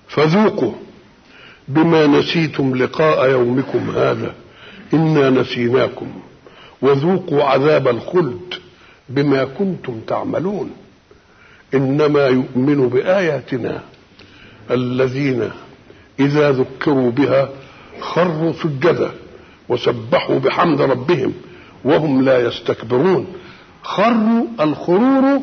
فذوقوا بما نسيتم لقاء يومكم هذا انا نسيناكم وذوقوا عذاب الخلد بما كنتم تعملون انما يؤمن باياتنا الذين اذا ذكروا بها خروا سجدا وسبحوا بحمد ربهم وهم لا يستكبرون خروا الخرور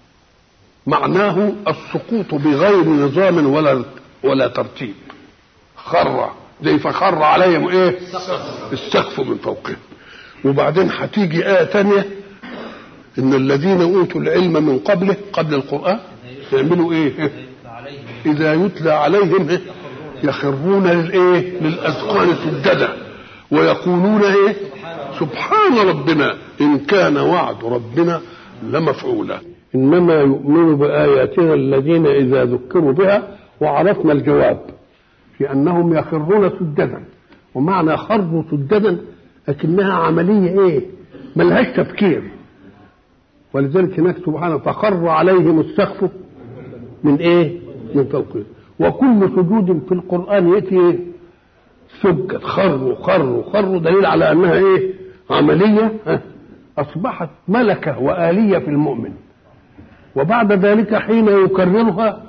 معناه السقوط بغير نظام ولا ولا ترتيب خر زي فخر عليهم ايه السقف من فوقهم وبعدين هتيجي آية تانية إن الذين أوتوا العلم من قبله قبل القرآن يعملوا إيه؟ إذا يتلى عليهم إيه؟ يخرون للإيه؟ للأذقان سجدا ويقولون إيه؟ سبحان ربنا إن كان وعد ربنا لمفعولا إنما يؤمن بآياتنا الذين إذا ذكروا بها وعرفنا الجواب في أنهم يخرون سجدا ومعنى خروا سجدا لكنها عملية إيه؟ ملهاش تفكير ولذلك هناك سبحانه فخر عليهم السقف من إيه؟ من فوقهم وكل سجود في القرآن يأتي إيه؟ سجد خروا خروا خروا دليل على أنها إيه؟ عملية أصبحت ملكة وآلية في المؤمن وبعد ذلك حين يكررها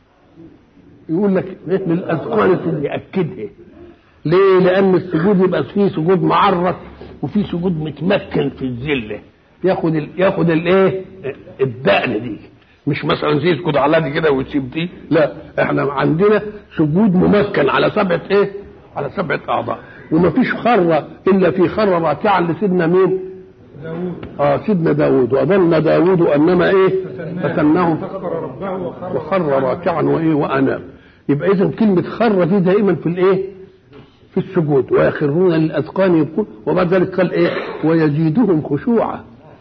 يقول لك للأذقان يأكدها ليه؟ لأن السجود يبقى فيه سجود معرض وفيه سجود متمكن في الذلة ياخد ال... ياخد الايه؟ الدقن دي مش مثلا زي يسجد على دي كده ويسيب دي لا احنا عندنا سجود ممكن على سبعه ايه؟ على سبعه اعضاء ومفيش خره الا في خره راكعا لسيدنا مين؟ داود اه سيدنا داود وظن داود انما ايه؟ فتناه فقر ربه وخر وخر راكعا وايه واناب يبقى اذا كلمه خر دي دائما في الايه؟ في السجود ويخرون للاذقان يبكون وبعد ذلك قال ايه؟ ويزيدهم خشوعا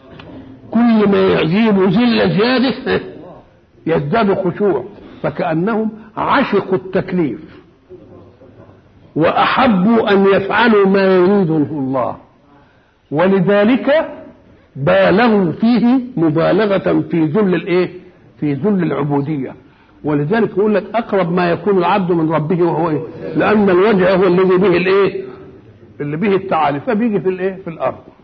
كل ما يزيدوا ذله زياده يزداد خشوع فكانهم عشقوا التكليف واحبوا ان يفعلوا ما يريده الله ولذلك بالغوا فيه مبالغه في ذل الايه؟ في ذل العبوديه ولذلك يقول لك اقرب ما يكون العبد من ربه وهو ايه؟ لان الوجه هو الذي به الايه؟ اللي به التعالي فبيجي في الايه؟ في الارض